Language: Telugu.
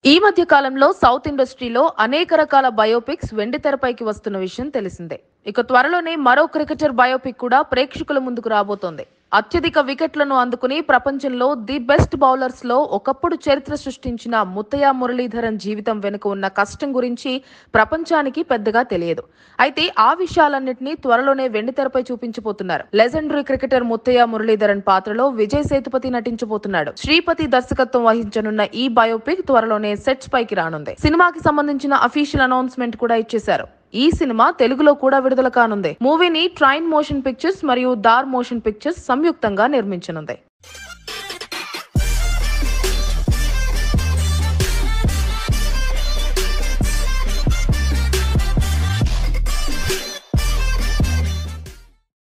ఈ మధ్య కాలంలో సౌత్ ఇండస్ట్రీలో అనేక రకాల బయోపిక్స్ వెండి తెరపైకి వస్తున్న విషయం తెలిసిందే ఇక త్వరలోనే మరో క్రికెటర్ బయోపిక్ కూడా ప్రేక్షకుల ముందుకు రాబోతోంది అత్యధిక వికెట్లను అందుకుని ప్రపంచంలో ది బెస్ట్ బౌలర్స్ లో ఒకప్పుడు చరిత్ర సృష్టించిన ముత్తయ్య మురళీధరన్ జీవితం వెనుక ఉన్న కష్టం గురించి ప్రపంచానికి పెద్దగా తెలియదు అయితే ఆ విషయాలన్నింటినీ త్వరలోనే వెండితెరపై చూపించబోతున్నారు లెజెండరీ క్రికెటర్ ముత్తయ్య మురళీధరన్ పాత్రలో విజయ్ సేతుపతి నటించబోతున్నాడు శ్రీపతి దర్శకత్వం వహించనున్న ఈ బయోపిక్ త్వరలోనే సెట్స్ పైకి రానుంది సినిమాకి సంబంధించిన అఫీషియల్ అనౌన్స్మెంట్ కూడా ఇచ్చేశారు ఈ సినిమా తెలుగులో కూడా విడుదల కానుంది మూవీని ట్రైన్ మోషన్ పిక్చర్స్ మరియు దార్ మోషన్ పిక్చర్స్ సంయుక్తంగా నిర్మించనుంది